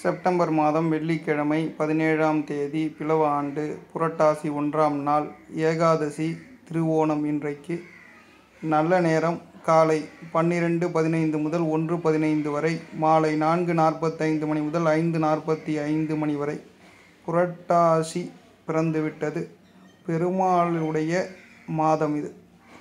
September மாதம் வெள்ளிக்கிழமை பதினேழாம் தேதி பிலவ ஆண்டு புரட்டாசி ஒன்றாம் நாள் ஏகாதசி திருவோணம் இன்றைக்கு நல்ல நேரம் காலை பன்னிரெண்டு பதினைந்து முதல் ஒன்று பதினைந்து வரை மாலை நான்கு நாற்பத்தைந்து மணி முதல் ஐந்து நாற்பத்தி ஐந்து மணி வரை புரட்டாசி பிறந்துவிட்டது பெருமாளுடைய மாதம் இது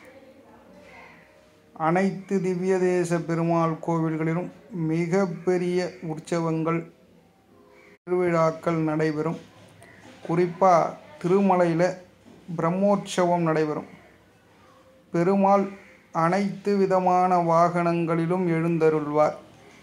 அனைத்து திவ்ய தேச பெருமாள் கோவில்களிலும் மிக பெரிய உற்சவங்கள் திருவிழாக்கள் நடைபெறும் குறிப்பாக திருமலையில் பிரம்மோற்சவம் நடைபெறும் பெருமாள் அனைத்து விதமான வாகனங்களிலும் எழுந்தருள்வார்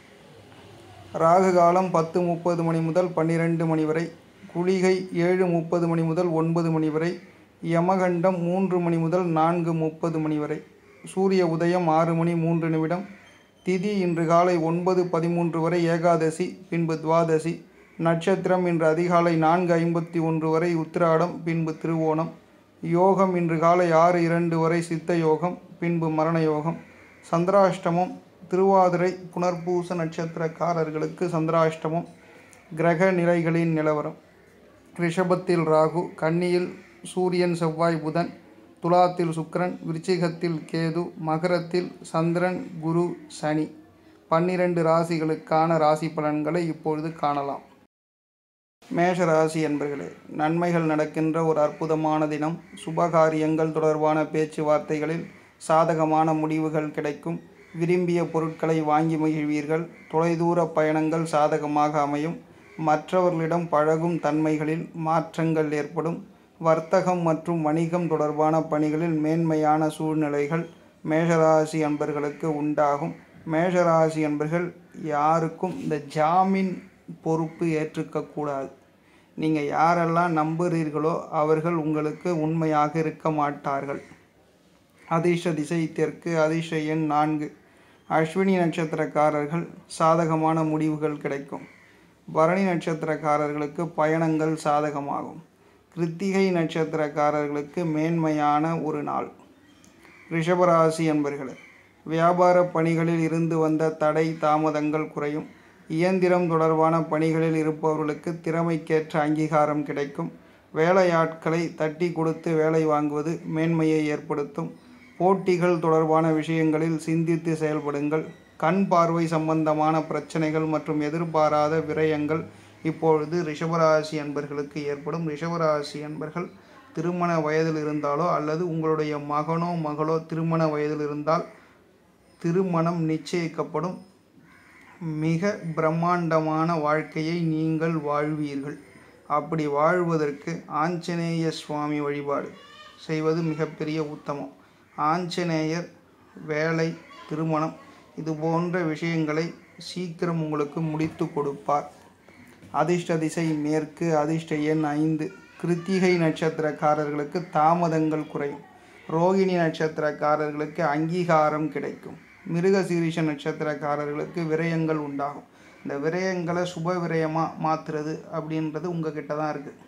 ராகு காலம் பத்து முப்பது மணி முதல் பன்னிரெண்டு மணி வரை குளிகை ஏழு முப்பது மணி முதல் ஒன்பது மணி வரை யமகண்டம் மூன்று மணி முதல் நான்கு முப்பது மணி வரை சூரிய உதயம் ஆறு மணி மூன்று நிமிடம் திதி இன்று காலை ஒன்பது பதிமூன்று வரை ஏகாதசி பின்பு துவாதசி நட்சத்திரம் இன்று அதிகாலை நான்கு ஐம்பத்தி ஒன்று வரை உத்திராடம் பின்பு திருவோணம் யோகம் இன்று காலை ஆறு இரண்டு வரை சித்த யோகம் பின்பு மரண யோகம் சந்திராஷ்டமம் திருவாதிரை புனர்பூச நட்சத்திரக்காரர்களுக்கு சந்திராஷ்டமம் கிரக நிலைகளின் நிலவரம் ரிஷபத்தில் ராகு கன்னியில் சூரியன் செவ்வாய் புதன் துலாத்தில் சுக்கிரன் விருச்சிகத்தில் கேது மகரத்தில் சந்திரன் குரு சனி பன்னிரண்டு ராசிகளுக்கான ராசி பலன்களை இப்பொழுது காணலாம் மேஷ ராசி என்பர்களே நன்மைகள் நடக்கின்ற ஒரு அற்புதமான தினம் சுபகாரியங்கள் தொடர்பான பேச்சுவார்த்தைகளில் சாதகமான முடிவுகள் கிடைக்கும் விரும்பிய பொருட்களை வாங்கி மகிழ்வீர்கள் தொலைதூர பயணங்கள் சாதகமாக அமையும் மற்றவர்களிடம் பழகும் தன்மைகளில் மாற்றங்கள் ஏற்படும் வர்த்தகம் மற்றும் வணிகம் தொடர்பான பணிகளில் மேன்மையான சூழ்நிலைகள் மேஷராசி அன்பர்களுக்கு உண்டாகும் மேஷராசி அன்பர்கள் யாருக்கும் இந்த ஜாமீன் பொறுப்பு ஏற்றுக்கக்கூடாது நீங்கள் யாரெல்லாம் நம்புகிறீர்களோ அவர்கள் உங்களுக்கு உண்மையாக இருக்க மாட்டார்கள் அதிர்ஷ்ட திசை தெற்கு அதிர்ஷ்ட எண் நான்கு அஸ்வினி நட்சத்திரக்காரர்கள் சாதகமான முடிவுகள் கிடைக்கும் பரணி நட்சத்திரக்காரர்களுக்கு பயணங்கள் சாதகமாகும் கிருத்திகை நட்சத்திரக்காரர்களுக்கு மேன்மையான ஒரு நாள் ரிஷபராசி என்பர்களே வியாபார பணிகளில் இருந்து வந்த தடை தாமதங்கள் குறையும் இயந்திரம் தொடர்பான பணிகளில் இருப்பவர்களுக்கு திறமைக்கேற்ற அங்கீகாரம் கிடைக்கும் வேலையாட்களை தட்டி கொடுத்து வேலை வாங்குவது மேன்மையை ஏற்படுத்தும் போட்டிகள் தொடர்பான விஷயங்களில் சிந்தித்து செயல்படுங்கள் கண் பார்வை சம்பந்தமான பிரச்சனைகள் மற்றும் எதிர்பாராத விரயங்கள் இப்பொழுது ரிஷபராசி அன்பர்களுக்கு ஏற்படும் ரிஷபராசி அன்பர்கள் திருமண வயதில் இருந்தாலோ அல்லது உங்களுடைய மகனோ மகளோ திருமண வயதில் இருந்தால் திருமணம் நிச்சயிக்கப்படும் மிக பிரம்மாண்டமான வாழ்க்கையை நீங்கள் வாழ்வீர்கள் அப்படி வாழ்வதற்கு ஆஞ்சநேய சுவாமி வழிபாடு செய்வது மிகப்பெரிய உத்தமம் ஆஞ்சநேயர் வேலை திருமணம் இது போன்ற விஷயங்களை சீக்கிரம் உங்களுக்கு முடித்து கொடுப்பார் அதிர்ஷ்ட திசை மேற்கு அதிர்ஷ்ட எண் ஐந்து கிருத்திகை நட்சத்திரக்காரர்களுக்கு தாமதங்கள் குறையும் ரோகிணி நட்சத்திரக்காரர்களுக்கு அங்கீகாரம் கிடைக்கும் மிருகசீரிஷ நட்சத்திரக்காரர்களுக்கு விரயங்கள் உண்டாகும் இந்த விரயங்களை சுப விரயமாக மாற்றுறது அப்படின்றது உங்ககிட்ட தான் இருக்குது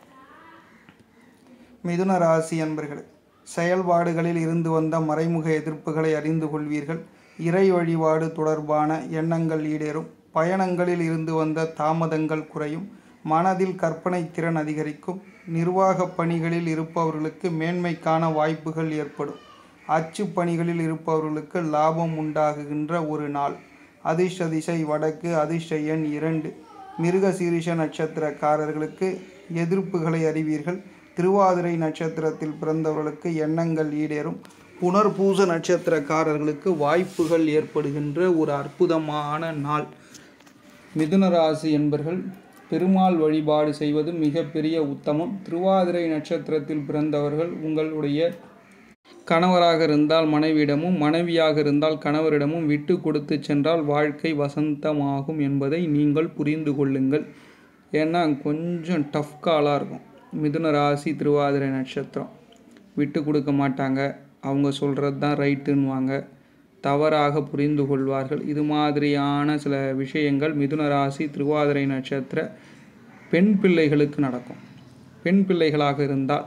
மிதுன ராசி அன்பர்களே செயல்பாடுகளில் இருந்து வந்த மறைமுக எதிர்ப்புகளை அறிந்து கொள்வீர்கள் இறை வழிபாடு தொடர்பான எண்ணங்கள் ஈடேறும் பயணங்களில் இருந்து வந்த தாமதங்கள் குறையும் மனதில் கற்பனை திறன் அதிகரிக்கும் நிர்வாக பணிகளில் இருப்பவர்களுக்கு மேன்மைக்கான வாய்ப்புகள் ஏற்படும் அச்சு பணிகளில் இருப்பவர்களுக்கு லாபம் உண்டாகுகின்ற ஒரு நாள் அதிர்ஷ்ட திசை வடக்கு அதிர்ஷ்ட எண் இரண்டு மிருக சீரிஷ நட்சத்திரக்காரர்களுக்கு எதிர்ப்புகளை அறிவீர்கள் திருவாதிரை நட்சத்திரத்தில் பிறந்தவர்களுக்கு எண்ணங்கள் ஈடேறும் புனர்பூச நட்சத்திரக்காரர்களுக்கு வாய்ப்புகள் ஏற்படுகின்ற ஒரு அற்புதமான நாள் மிதுன ராசி என்பர்கள் பெருமாள் வழிபாடு செய்வது மிகப்பெரிய உத்தமம் திருவாதிரை நட்சத்திரத்தில் பிறந்தவர்கள் உங்களுடைய கணவராக இருந்தால் மனைவியிடமும் மனைவியாக இருந்தால் கணவரிடமும் விட்டு கொடுத்து சென்றால் வாழ்க்கை வசந்தமாகும் என்பதை நீங்கள் புரிந்து கொள்ளுங்கள் ஏன்னா கொஞ்சம் டஃப் காலாக இருக்கும் மிதுன ராசி திருவாதிரை நட்சத்திரம் விட்டு கொடுக்க மாட்டாங்க அவங்க சொல்கிறது தான் ரைட்டுன்னுவாங்க தவறாக புரிந்து கொள்வார்கள் இது மாதிரியான சில விஷயங்கள் மிதுன ராசி திருவாதிரை நட்சத்திர பெண் பிள்ளைகளுக்கு நடக்கும் பெண் பிள்ளைகளாக இருந்தால்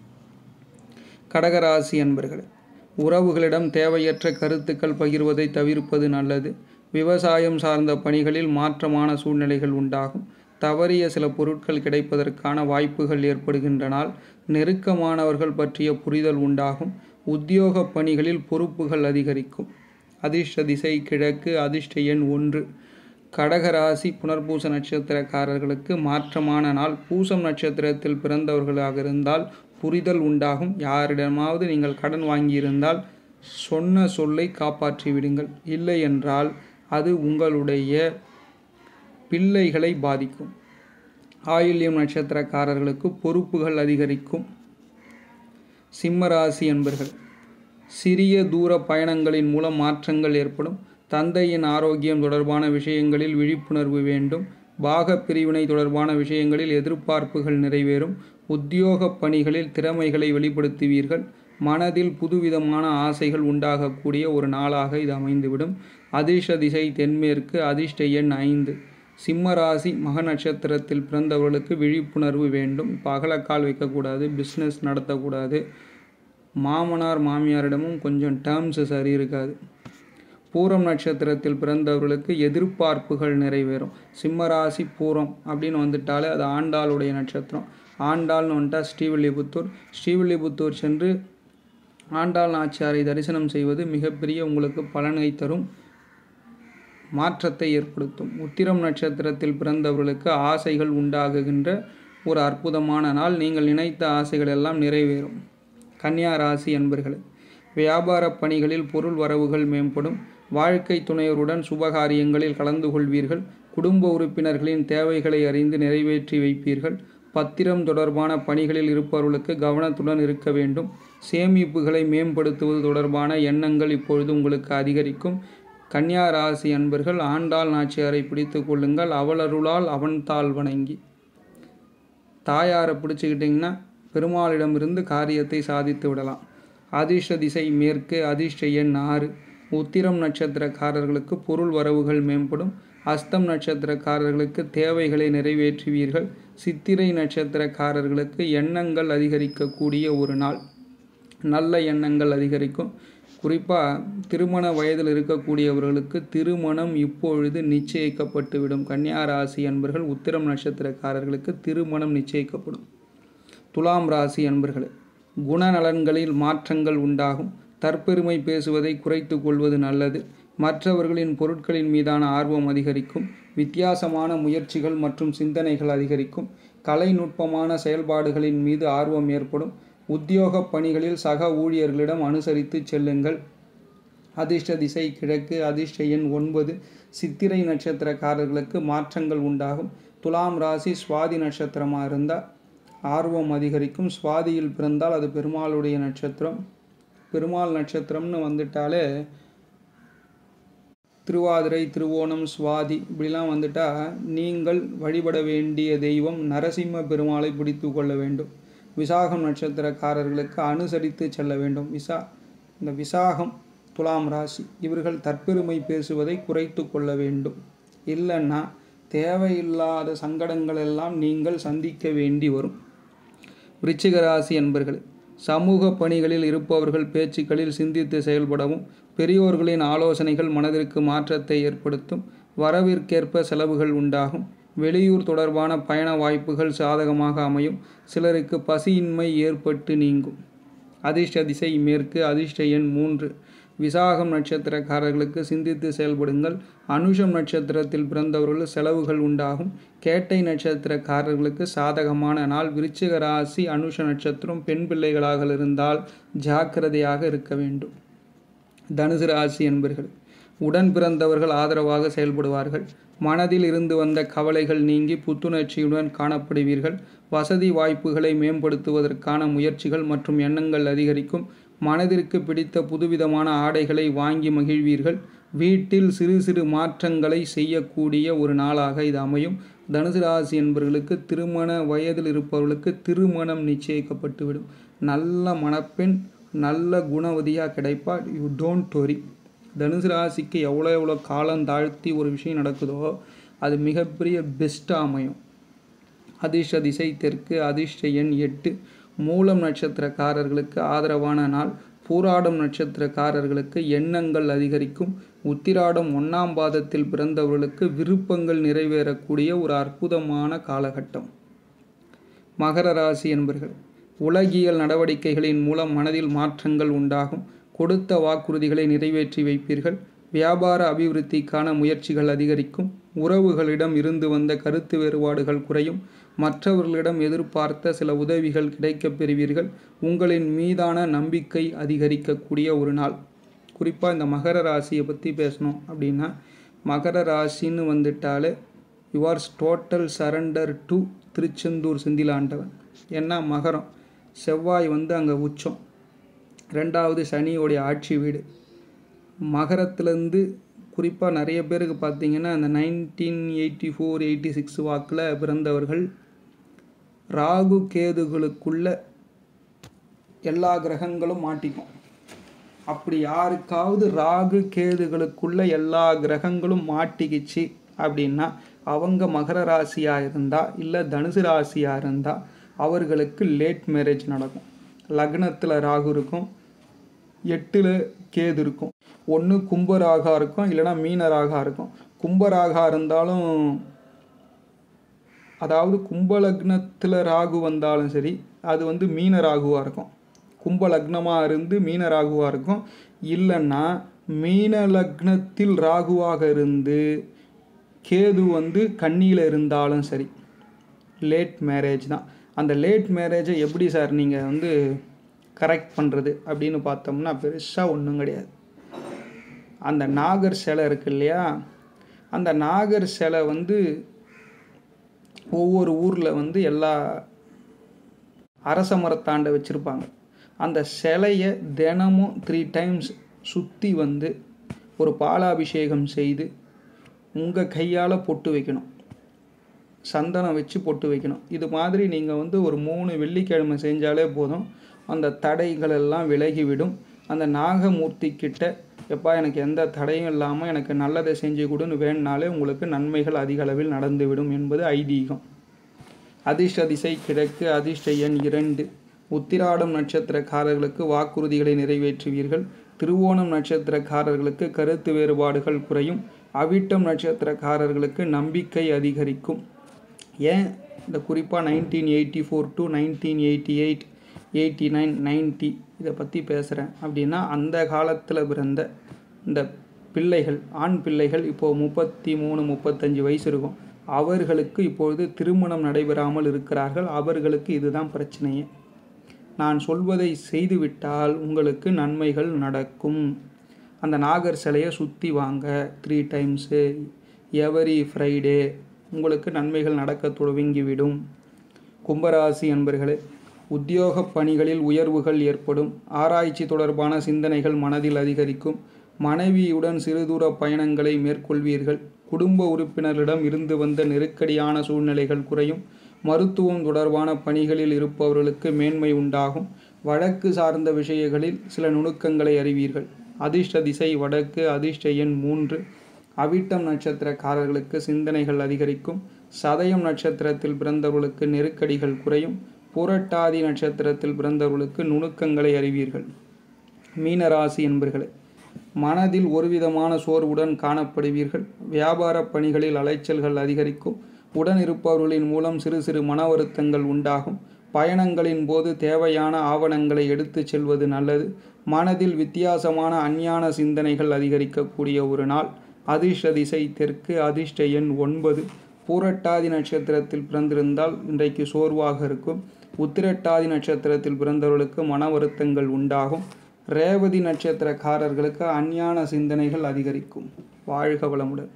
கடகராசி அன்பர்களே உறவுகளிடம் தேவையற்ற கருத்துக்கள் பகிர்வதை தவிர்ப்பது நல்லது விவசாயம் சார்ந்த பணிகளில் மாற்றமான சூழ்நிலைகள் உண்டாகும் தவறிய சில பொருட்கள் கிடைப்பதற்கான வாய்ப்புகள் ஏற்படுகின்ற நாள் நெருக்கமானவர்கள் பற்றிய புரிதல் உண்டாகும் உத்தியோக பணிகளில் பொறுப்புகள் அதிகரிக்கும் அதிர்ஷ்ட திசை கிழக்கு அதிர்ஷ்ட எண் ஒன்று கடகராசி புனர்பூச நட்சத்திரக்காரர்களுக்கு மாற்றமான நாள் பூசம் நட்சத்திரத்தில் பிறந்தவர்களாக இருந்தால் புரிதல் உண்டாகும் யாரிடமாவது நீங்கள் கடன் வாங்கியிருந்தால் சொன்ன சொல்லை காப்பாற்றி விடுங்கள் இல்லை என்றால் அது உங்களுடைய பிள்ளைகளை பாதிக்கும் ஆயில்யம் நட்சத்திரக்காரர்களுக்கு பொறுப்புகள் அதிகரிக்கும் சிம்மராசி என்பர்கள் சிறிய தூர பயணங்களின் மூலம் மாற்றங்கள் ஏற்படும் தந்தையின் ஆரோக்கியம் தொடர்பான விஷயங்களில் விழிப்புணர்வு வேண்டும் பாக பிரிவினை தொடர்பான விஷயங்களில் எதிர்பார்ப்புகள் நிறைவேறும் உத்தியோக பணிகளில் திறமைகளை வெளிப்படுத்துவீர்கள் மனதில் புதுவிதமான ஆசைகள் உண்டாகக்கூடிய ஒரு நாளாக இது அமைந்துவிடும் அதிர்ஷ்ட திசை தென்மேற்கு அதிர்ஷ்ட எண் ஐந்து சிம்ம ராசி மக நட்சத்திரத்தில் பிறந்தவர்களுக்கு விழிப்புணர்வு வேண்டும் இப்போ அகலக்கால் வைக்கக்கூடாது பிஸ்னஸ் நடத்தக்கூடாது மாமனார் மாமியாரிடமும் கொஞ்சம் டேர்ம்ஸ் சரி இருக்காது பூரம் நட்சத்திரத்தில் பிறந்தவர்களுக்கு எதிர்பார்ப்புகள் நிறைவேறும் சிம்மராசி பூரம் அப்படின்னு வந்துட்டாலே அது ஆண்டாளுடைய நட்சத்திரம் ஆண்டாள்னு வந்துட்டா ஸ்ரீவில்லிபுத்தூர் ஸ்ரீவில்லிபுத்தூர் சென்று ஆண்டாள் நாச்சியாரை தரிசனம் செய்வது மிகப்பெரிய உங்களுக்கு பலனை தரும் மாற்றத்தை ஏற்படுத்தும் உத்திரம் நட்சத்திரத்தில் பிறந்தவர்களுக்கு ஆசைகள் உண்டாகுகின்ற ஒரு அற்புதமான நாள் நீங்கள் நினைத்த ஆசைகள் எல்லாம் நிறைவேறும் கன்னியா ராசி என்பர்களே வியாபார பணிகளில் பொருள் வரவுகள் மேம்படும் வாழ்க்கை துணையருடன் சுபகாரியங்களில் கலந்து கொள்வீர்கள் குடும்ப உறுப்பினர்களின் தேவைகளை அறிந்து நிறைவேற்றி வைப்பீர்கள் பத்திரம் தொடர்பான பணிகளில் இருப்பவர்களுக்கு கவனத்துடன் இருக்க வேண்டும் சேமிப்புகளை மேம்படுத்துவது தொடர்பான எண்ணங்கள் இப்பொழுது உங்களுக்கு அதிகரிக்கும் கன்னியா ராசி அன்பர்கள் ஆண்டாள் நாச்சியாரை பிடித்து கொள்ளுங்கள் அவளருளால் அவன் தாள் வணங்கி தாயாரை பிடிச்சிக்கிட்டிங்கன்னா பெருமாளிடமிருந்து காரியத்தை சாதித்து விடலாம் அதிர்ஷ்ட திசை மேற்கு அதிர்ஷ்ட எண் ஆறு உத்திரம் நட்சத்திரக்காரர்களுக்கு பொருள் வரவுகள் மேம்படும் அஸ்தம் நட்சத்திரக்காரர்களுக்கு தேவைகளை நிறைவேற்றுவீர்கள் சித்திரை நட்சத்திரக்காரர்களுக்கு எண்ணங்கள் அதிகரிக்கக்கூடிய ஒரு நாள் நல்ல எண்ணங்கள் அதிகரிக்கும் குறிப்பாக திருமண வயதில் இருக்கக்கூடியவர்களுக்கு திருமணம் இப்பொழுது நிச்சயிக்கப்பட்டுவிடும் கன்னியா ராசி அன்பர்கள் உத்திரம் நட்சத்திரக்காரர்களுக்கு திருமணம் நிச்சயிக்கப்படும் துலாம் ராசி அன்பர்களே குணநலன்களில் மாற்றங்கள் உண்டாகும் தற்பெருமை பேசுவதை குறைத்து கொள்வது நல்லது மற்றவர்களின் பொருட்களின் மீதான ஆர்வம் அதிகரிக்கும் வித்தியாசமான முயற்சிகள் மற்றும் சிந்தனைகள் அதிகரிக்கும் கலைநுட்பமான செயல்பாடுகளின் மீது ஆர்வம் ஏற்படும் உத்தியோக பணிகளில் சக ஊழியர்களிடம் அனுசரித்து செல்லுங்கள் அதிர்ஷ்ட திசை கிழக்கு அதிர்ஷ்ட எண் ஒன்பது சித்திரை நட்சத்திரக்காரர்களுக்கு மாற்றங்கள் உண்டாகும் துலாம் ராசி சுவாதி நட்சத்திரமாக இருந்தால் ஆர்வம் அதிகரிக்கும் சுவாதியில் பிறந்தால் அது பெருமாளுடைய நட்சத்திரம் பெருமாள் நட்சத்திரம்னு வந்துட்டாலே திருவாதிரை திருவோணம் சுவாதி இப்படிலாம் வந்துட்டா நீங்கள் வழிபட வேண்டிய தெய்வம் நரசிம்ம பெருமாளை பிடித்து கொள்ள வேண்டும் விசாகம் நட்சத்திரக்காரர்களுக்கு அனுசரித்து செல்ல வேண்டும் விசா இந்த விசாகம் துலாம் ராசி இவர்கள் தற்பெருமை பேசுவதை குறைத்து கொள்ள வேண்டும் இல்லைன்னா தேவையில்லாத சங்கடங்கள் எல்லாம் நீங்கள் சந்திக்க வேண்டி வரும் விருச்சிக ராசி என்பர்கள் சமூக பணிகளில் இருப்பவர்கள் பேச்சுக்களில் சிந்தித்து செயல்படவும் பெரியோர்களின் ஆலோசனைகள் மனதிற்கு மாற்றத்தை ஏற்படுத்தும் வரவிற்கேற்ப செலவுகள் உண்டாகும் வெளியூர் தொடர்பான பயண வாய்ப்புகள் சாதகமாக அமையும் சிலருக்கு பசியின்மை ஏற்பட்டு நீங்கும் அதிர்ஷ்ட திசை மேற்கு அதிர்ஷ்ட எண் மூன்று விசாகம் நட்சத்திரக்காரர்களுக்கு சிந்தித்து செயல்படுங்கள் அனுஷம் நட்சத்திரத்தில் பிறந்தவர்கள் செலவுகள் உண்டாகும் கேட்டை நட்சத்திரக்காரர்களுக்கு சாதகமான நாள் விருச்சிக ராசி அனுஷ நட்சத்திரம் பெண் பிள்ளைகளாக இருந்தால் ஜாக்கிரதையாக இருக்க வேண்டும் தனுசு ராசி என்பர்கள் உடன் பிறந்தவர்கள் ஆதரவாக செயல்படுவார்கள் மனதில் இருந்து வந்த கவலைகள் நீங்கி புத்துணர்ச்சியுடன் காணப்படுவீர்கள் வசதி வாய்ப்புகளை மேம்படுத்துவதற்கான முயற்சிகள் மற்றும் எண்ணங்கள் அதிகரிக்கும் மனதிற்கு பிடித்த புதுவிதமான ஆடைகளை வாங்கி மகிழ்வீர்கள் வீட்டில் சிறு சிறு மாற்றங்களை செய்யக்கூடிய ஒரு நாளாக இது அமையும் தனுசு ராசி என்பவர்களுக்கு திருமண வயதில் இருப்பவர்களுக்கு திருமணம் நிச்சயிக்கப்பட்டுவிடும் நல்ல மணப்பெண் நல்ல குணவதியாக கிடைப்பா யூ டோன்ட் worry தனுசு ராசிக்கு எவ்வளோ எவ்வளோ காலம் தாழ்த்தி ஒரு விஷயம் நடக்குதோ அது மிகப்பெரிய பெஸ்ட்டாக அமையும் அதிர்ஷ்ட திசை தெற்கு அதிர்ஷ்ட எண் எட்டு மூலம் நட்சத்திரக்காரர்களுக்கு ஆதரவான நாள் பூராடம் நட்சத்திரக்காரர்களுக்கு எண்ணங்கள் அதிகரிக்கும் உத்திராடம் ஒன்றாம் பாதத்தில் பிறந்தவர்களுக்கு விருப்பங்கள் நிறைவேறக்கூடிய ஒரு அற்புதமான காலகட்டம் மகர ராசி என்பர்கள் உலகியல் நடவடிக்கைகளின் மூலம் மனதில் மாற்றங்கள் உண்டாகும் கொடுத்த வாக்குறுதிகளை நிறைவேற்றி வைப்பீர்கள் வியாபார அபிவிருத்திக்கான முயற்சிகள் அதிகரிக்கும் உறவுகளிடம் இருந்து வந்த கருத்து வேறுபாடுகள் குறையும் மற்றவர்களிடம் எதிர்பார்த்த சில உதவிகள் கிடைக்கப் பெறுவீர்கள் உங்களின் மீதான நம்பிக்கை அதிகரிக்கக்கூடிய ஒரு நாள் குறிப்பாக இந்த மகர ராசியை பற்றி பேசணும் அப்படின்னா மகர ராசின்னு வந்துட்டாலே yours total surrender to Tiruchendur Senthilandavan ஏன்னா மகரம் செவ்வாய் வந்து அங்கே உச்சம் ரெண்டாவது சனியோடைய ஆட்சி வீடு மகரத்துலேருந்து குறிப்பாக நிறைய பேருக்கு பார்த்தீங்கன்னா அந்த nineteen eighty four eighty six வாக்கில் பிறந்தவர்கள் ராகு கேதுகளுக்குள்ள எல்லா கிரகங்களும் மாட்டிக்கும் அப்படி யாருக்காவது ராகு கேதுகளுக்குள்ள எல்லா கிரகங்களும் மாட்டிக்கிச்சு அப்படின்னா அவங்க மகர ராசியாக இருந்தால் இல்லை தனுசு ராசியாக இருந்தால் அவர்களுக்கு லேட் மேரேஜ் நடக்கும் லக்னத்தில் ராகு இருக்கும் எட்டில் கேது இருக்கும் ஒன்று கும்பராகா இருக்கும் இல்லைனா மீனராகா இருக்கும் கும்பராகா இருந்தாலும் அதாவது கும்ப லக்னத்தில் ராகு வந்தாலும் சரி அது வந்து மீன ராகுவாக இருக்கும் கும்ப லக்னமாக இருந்து மீன ராகுவாக இருக்கும் இல்லைன்னா மீன லக்னத்தில் ராகுவாக இருந்து கேது வந்து கண்ணியில் இருந்தாலும் சரி லேட் மேரேஜ் தான் அந்த லேட் மேரேஜை எப்படி சார் நீங்கள் வந்து கரெக்ட் பண்ணுறது அப்படின்னு பார்த்தோம்னா பெருசாக ஒன்றும் கிடையாது அந்த நாகர் சிலை இருக்கு இல்லையா அந்த நாகர் சிலை வந்து ஒவ்வொரு ஊரில் வந்து எல்லா அரச மரத்தாண்டை வச்சுருப்பாங்க அந்த சிலையை தினமும் த்ரீ டைம்ஸ் சுற்றி வந்து ஒரு பாலாபிஷேகம் செய்து உங்கள் கையால் பொட்டு வைக்கணும் சந்தனம் வச்சு பொட்டு வைக்கணும் இது மாதிரி நீங்கள் வந்து ஒரு மூணு வெள்ளிக்கிழமை செஞ்சாலே போதும் அந்த தடைகள் எல்லாம் விலகிவிடும் அந்த நாகமூர்த்தி கிட்ட எப்பா எனக்கு எந்த தடையும் இல்லாமல் எனக்கு நல்லதை செஞ்சு கொடுன்னு வேணுனாலே உங்களுக்கு நன்மைகள் அதிக அளவில் நடந்துவிடும் என்பது ஐதீகம் அதிர்ஷ்ட திசை கிழக்கு அதிர்ஷ்ட எண் இரண்டு உத்திராடம் நட்சத்திரக்காரர்களுக்கு வாக்குறுதிகளை நிறைவேற்றுவீர்கள் திருவோணம் நட்சத்திரக்காரர்களுக்கு கருத்து வேறுபாடுகள் குறையும் அவிட்டம் நட்சத்திரக்காரர்களுக்கு நம்பிக்கை அதிகரிக்கும் ஏன் இந்த குறிப்பாக nineteen eighty four to nineteen eighty eight eighty nine ninety இதை பற்றி பேசுகிறேன் அப்படின்னா அந்த காலத்தில் பிறந்த இந்த பிள்ளைகள் ஆண் பிள்ளைகள் இப்போது முப்பத்தி மூணு முப்பத்தஞ்சு வயசு இருக்கும் அவர்களுக்கு இப்பொழுது திருமணம் நடைபெறாமல் இருக்கிறார்கள் அவர்களுக்கு இதுதான் பிரச்சனையே நான் சொல்வதை செய்துவிட்டால் உங்களுக்கு நன்மைகள் நடக்கும் அந்த நாகர் சிலையை சுற்றி வாங்க த்ரீ டைம்ஸு எவரி ஃப்ரைடே உங்களுக்கு நன்மைகள் நடக்க துவங்கிவிடும் கும்பராசி என்பர்களே உத்தியோக பணிகளில் உயர்வுகள் ஏற்படும் ஆராய்ச்சி தொடர்பான சிந்தனைகள் மனதில் அதிகரிக்கும் மனைவியுடன் சிறுதூர பயணங்களை மேற்கொள்வீர்கள் குடும்ப உறுப்பினரிடம் இருந்து வந்த நெருக்கடியான சூழ்நிலைகள் குறையும் மருத்துவம் தொடர்பான பணிகளில் இருப்பவர்களுக்கு மேன்மை உண்டாகும் வழக்கு சார்ந்த விஷயங்களில் சில நுணுக்கங்களை அறிவீர்கள் அதிர்ஷ்ட திசை வடக்கு அதிர்ஷ்ட எண் மூன்று அவிட்டம் நட்சத்திரக்காரர்களுக்கு சிந்தனைகள் அதிகரிக்கும் சதயம் நட்சத்திரத்தில் பிறந்தவர்களுக்கு நெருக்கடிகள் குறையும் புரட்டாதி நட்சத்திரத்தில் பிறந்தவர்களுக்கு நுணுக்கங்களை அறிவீர்கள் மீனராசி என்பர்களே மனதில் ஒருவிதமான சோர்வுடன் காணப்படுவீர்கள் வியாபார பணிகளில் அலைச்சல்கள் அதிகரிக்கும் உடன் இருப்பவர்களின் மூலம் சிறு சிறு மன வருத்தங்கள் உண்டாகும் பயணங்களின் போது தேவையான ஆவணங்களை எடுத்துச் செல்வது நல்லது மனதில் வித்தியாசமான அஞ்ஞான சிந்தனைகள் அதிகரிக்கக்கூடிய ஒரு நாள் அதிர்ஷ்ட திசை தெற்கு அதிர்ஷ்ட எண் ஒன்பது பூரட்டாதி நட்சத்திரத்தில் பிறந்திருந்தால் இன்றைக்கு சோர்வாக இருக்கும் உத்திரட்டாதி நட்சத்திரத்தில் பிறந்தவர்களுக்கு மன வருத்தங்கள் உண்டாகும் ரேவதி நட்சத்திரக்காரர்களுக்கு அஞ்ஞான சிந்தனைகள் அதிகரிக்கும் வாழ்க வளமுடன்